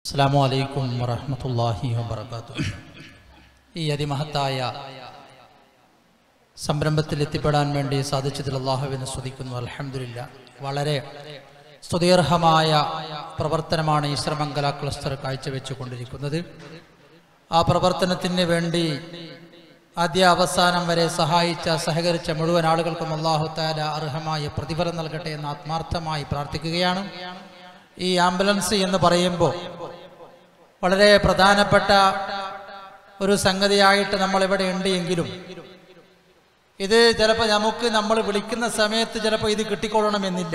അസ്സാമു അലൈക്കും വറഹമത്തല്ലാഹി വബർക്കാത്തു ഈ അതിമഹത്തായ സംരംഭത്തിൽ എത്തിപ്പെടാൻ വേണ്ടി സാധിച്ചതിൽ അള്ളാഹുവിനെ സ്തുതിക്കുന്നു അലഹമില്ല വളരെ സ്തുതിയർഹമായ പ്രവർത്തനമാണ് ഈ ശ്രമംഗല ക്ലസ്റ്റർ കാഴ്ചവെച്ചു കൊണ്ടിരിക്കുന്നത് ആ പ്രവർത്തനത്തിന് വേണ്ടി ആദ്യ അവസാനം വരെ സഹായിച്ച സഹകരിച്ച മുഴുവൻ ആളുകൾക്കും അള്ളാഹു താല അർഹമായ പ്രതിഫലം നൽകട്ടെ എന്ന് ആത്മാർത്ഥമായി പ്രാർത്ഥിക്കുകയാണ് ഈ ആംബുലൻസ് എന്ന് പറയുമ്പോൾ വളരെ പ്രധാനപ്പെട്ട ഒരു സംഗതിയായിട്ട് നമ്മൾ ഇവിടെ ഉണ്ട് എങ്കിലും ഇത് ചിലപ്പോൾ നമുക്ക് നമ്മൾ വിളിക്കുന്ന സമയത്ത് ചിലപ്പോൾ ഇത് കിട്ടിക്കൊള്ളണമെന്നില്ല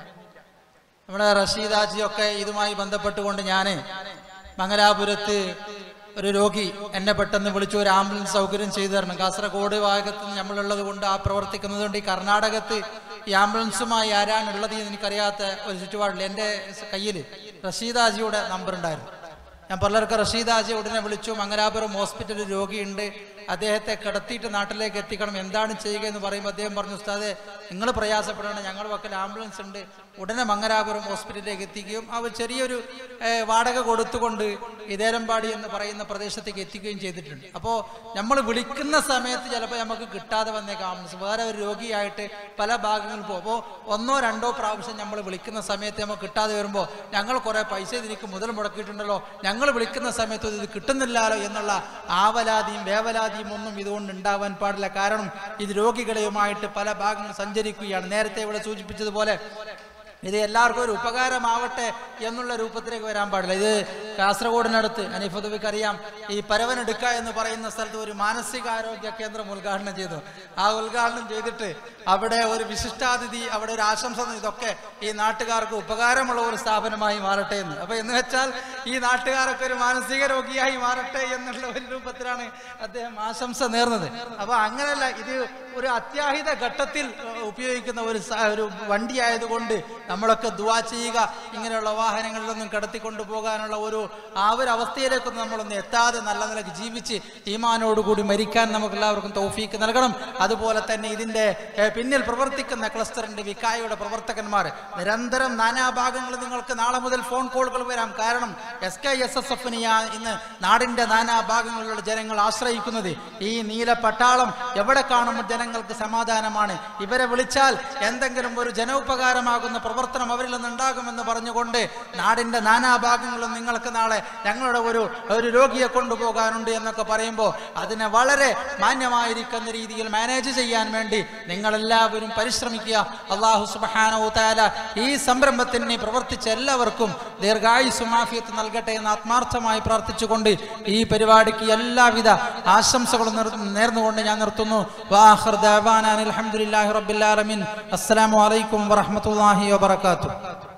നമ്മുടെ റഷീദാജിയൊക്കെ ഇതുമായി ബന്ധപ്പെട്ടുകൊണ്ട് ഞാൻ മംഗലാപുരത്ത് ഒരു രോഗി എന്നെ പെട്ടെന്ന് വിളിച്ചു ഒരു ആംബുലൻസ് സൗകര്യം ചെയ്തു തരണം കാസർഗോഡ് ഭാഗത്ത് നമ്മളുള്ളത് കൊണ്ട് ആ പ്രവർത്തിക്കുന്നത് കൊണ്ട് ഈ കർണാടകത്ത് ഈ ആംബുലൻസുമായി ആരാണുള്ളത് എന്ന് എനിക്കറിയാത്ത ഒരു ചുറ്റുപാടില്ല എൻ്റെ കയ്യിൽ റഷീദാജിയുടെ നമ്പർ ഉണ്ടായിരുന്നു ഞാൻ പലർക്ക് റഷീദാജി ഉടനെ വിളിച്ചു മംഗലാപുരം ഹോസ്പിറ്റലിൽ രോഗിയുണ്ട് അദ്ദേഹത്തെ കിടത്തിയിട്ട് നാട്ടിലേക്ക് എത്തിക്കണം എന്താണ് ചെയ്യുക എന്ന് പറയുമ്പോൾ അദ്ദേഹം പറഞ്ഞു ഉസ്താദെ നിങ്ങൾ പ്രയാസപ്പെടണം ഞങ്ങൾ പക്കൽ ആംബുലൻസ് ഉണ്ട് ഉടനെ മംഗലാപുരം ഹോസ്പിറ്റലിലേക്ക് എത്തിക്കുകയും അവർ ചെറിയൊരു ഏഹ്, വാടക കൊടുത്തുകൊണ്ട് ഇതേരമ്പാടി എന്ന് പറയുന്ന പ്രദേശത്തേക്ക് എത്തിക്കുകയും ചെയ്തിട്ടുണ്ട് അപ്പോൾ നമ്മൾ വിളിക്കുന്ന സമയത്ത് ചിലപ്പോൾ നമുക്ക് കിട്ടാതെ വന്നേക്കാം ആംബുലൻസ് വേറെ ഒരു രോഗിയായിട്ട് പല ഭാഗങ്ങളിൽ പോകും അപ്പോൾ ഒന്നോ രണ്ടോ പ്രാവശ്യം നമ്മൾ വിളിക്കുന്ന സമയത്ത് നമുക്ക് കിട്ടാതെ വരുമ്പോൾ ഞങ്ങൾ കുറേ പൈസ ഇതിലേക്ക് മുതൽ മുടക്കിയിട്ടുണ്ടല്ലോ ഞങ്ങൾ വിളിക്കുന്ന സമയത്ത് ഇത് കിട്ടുന്നില്ലല്ലോ എന്നുള്ള ആവലാതിയും വേവലാതിയും ഒന്നും ഇതുകൊണ്ട് ഉണ്ടാവാൻ പാടില്ല കാരണം ഇത് രോഗികളെയുമായിട്ട് പല ഭാഗങ്ങൾ സഞ്ചരിക്കുകയാണ് നേരത്തെ ഇവിടെ സൂചിപ്പിച്ചതുപോലെ ഇത് എല്ലാവർക്കും ഒരു ഉപകാരമാവട്ടെ എന്നുള്ള രൂപത്തിലേക്ക് വരാൻ പാടില്ല ഇത് കാസർഗോഡിനടുത്ത് അനിഫുദവിക്ക് അറിയാം ഈ പരവനെടുക്ക എന്ന് പറയുന്ന സ്ഥലത്ത് ഒരു മാനസികാരോഗ്യ കേന്ദ്രം ഉദ്ഘാടനം ചെയ്തു ആ ഉദ്ഘാടനം ചെയ്തിട്ട് അവിടെ ഒരു വിശിഷ്ടാതിഥി അവിടെ ഒരു ആശംസ തന്നു. ഇതൊക്കെ ഈ നാട്ടുകാർക്ക് ഉപകാരമുള്ള ഒരു സ്ഥാപനമായി മാറട്ടെ എന്ന് അപ്പൊ എന്ന് വെച്ചാൽ ഈ നാട്ടുകാരൊക്കെ ഒരു മാനസിക രോഗിയായി മാറട്ടെ എന്നുള്ള ഒരു രൂപത്തിലാണ് അദ്ദേഹം ആശംസ നേർന്നത് അപ്പൊ അങ്ങനെയല്ല ഇത് ഒരു അത്യാഹിത ഘട്ടത്തിൽ ഏഹ്, ഉപയോഗിക്കുന്ന ഒരു സ- ഒരു വണ്ടി ആയതുകൊണ്ട് നമ്മളൊക്കെ ദുവാ ചെയ്യുക ഇങ്ങനെയുള്ള വാഹനങ്ങളിലൊന്നും കടത്തിക്കൊണ്ടു പോകാനുള്ള ഒരു ആ ഒരു അവസ്ഥയിലേക്കൊന്നും നമ്മളൊന്നും എത്താതെ നല്ല നിലക്ക് ജീവിച്ച് ഈമാനോടുകൂടി മരിക്കാൻ നമുക്ക് എല്ലാവർക്കും തൗഫീക്ക് നൽകണം അതുപോലെ തന്നെ ഇതിന്റെ ഏഹ്, പിന്നിൽ പ്രവർത്തിക്കുന്ന ക്ലസ്റ്ററിന്റെ വിക്കായയുടെ പ്രവർത്തകന്മാർ നിരന്തരം നാനാഭാഗങ്ങളിൽ നിങ്ങൾക്ക് നാളെ മുതൽ ഫോൺ കോളുകൾ വരാം കാരണം എസ് കെ എസ് എസ് എഫിന് ഇന്ന് നാടിന്റെ നാനാഭാഗങ്ങളിലുള്ള ജനങ്ങൾ ആശ്രയിക്കുന്നത് ഈ നീല പട്ടാളം എവിടെ കാണുമ്പോൾ ജനങ്ങൾക്ക് സമാധാനമാണ് ഇവരെ വിളിച്ചാൽ എന്തെങ്കിലും ഒരു ജനോപകാരമാകുന്ന പ്രവർത്തനം അവരിൽ നിന്നുണ്ടാകുമെന്ന് പറഞ്ഞുകൊണ്ട് നാടിന്റെ നാനാഭാഗങ്ങളിലും നിങ്ങൾക്ക് നാളെ ഞങ്ങളുടെ ഒരു ഒരു രോഗിയെ കൊണ്ടുപോകാനുണ്ട് എന്നൊക്കെ പറയുമ്പോൾ അതിനെ വളരെ മാന്യമായിരിക്കുന്ന രീതിയിൽ മാനേജ് ചെയ്യാൻ വേണ്ടി നിങ്ങളെല്ലാവരും പരിശ്രമിക്കുക അള്ളാഹു സുബാനോ താല ഈ സംരംഭത്തിന് പ്രവർത്തിച്ച എല്ലാവർക്കും ദീർഘായുസും ആഫിയത്ത് നൽകട്ടെ എന്ന് ആത്മാർത്ഥമായി പ്രാർത്ഥിച്ചുകൊണ്ട് ഈ പരിപാടിക്ക് എല്ലാവിധ ആശംസകളും നിർ- നേർന്നുകൊണ്ട് ഞാൻ നിർത്തുന്നു വാഹിർ ദഅവാന അനിൽ ഹംദുലില്ലാഹി റബ്ബിൽ ആലമീൻ അസ്സലാമു അലൈക്കും വറഹ്മത്തുള്ളാഹി വബറകാതുഹു